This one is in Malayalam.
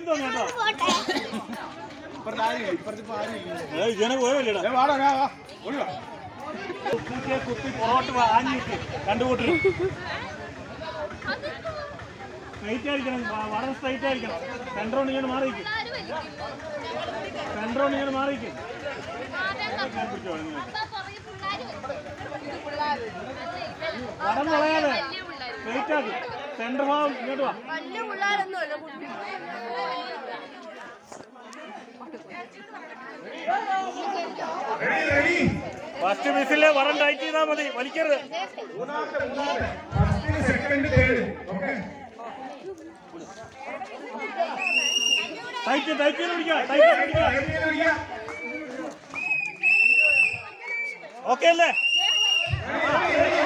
ടൈം തോന്നി കേട്ടോ ഇപ്പുറത്ത് ആരും ഇല്ല, ഇപ്പുറത്ത് ഇപ്പൊ ആരും ഇല്ല. ഏ, ഇതിനെ പോയല്ലേടാ ദേ വാടാ, വാ, വാ. ഓടി വാ. കുത്തിയെ കുത്തി പുറകോട്ട് ആഞ്ഞിട്ട് കണ്ടുകൂട്ടി സ്ട്രൈറ്റ് ആയിരിക്കണം വ- വളരെ സ്ട്രൈറ്റ് ആയിരിക്കണം സെൻട്രോണ്ട് ഇങ്ങനെ മാറിയിരിക്കും സെൻട്രോണ്ട് ഇങ്ങനെ മാറിയിരിക്കും പിടിച്ചോ നിങ്ങൾ. വടം കളയാതെ സ്ട്രൈറ്റ് ആക്കി സെൻട്രൽ ഭാഗം ഇങ്ങോട്ട് വാ വലിയ പിള്ളേരൊന്നുമല്ല ഫസ്റ്റ് മിസ്സിലെ വടം ടൈറ്റ് ചെയ്താൽ മതി വലിക്കരുത് ഫസ്റ്റിന് second third okay tight tight ചെയ്ത് പിടിക്കുക ടൈറ്റ് ചെയ്ത് പിടിക്കുക ഓക്കെ അല്ലേ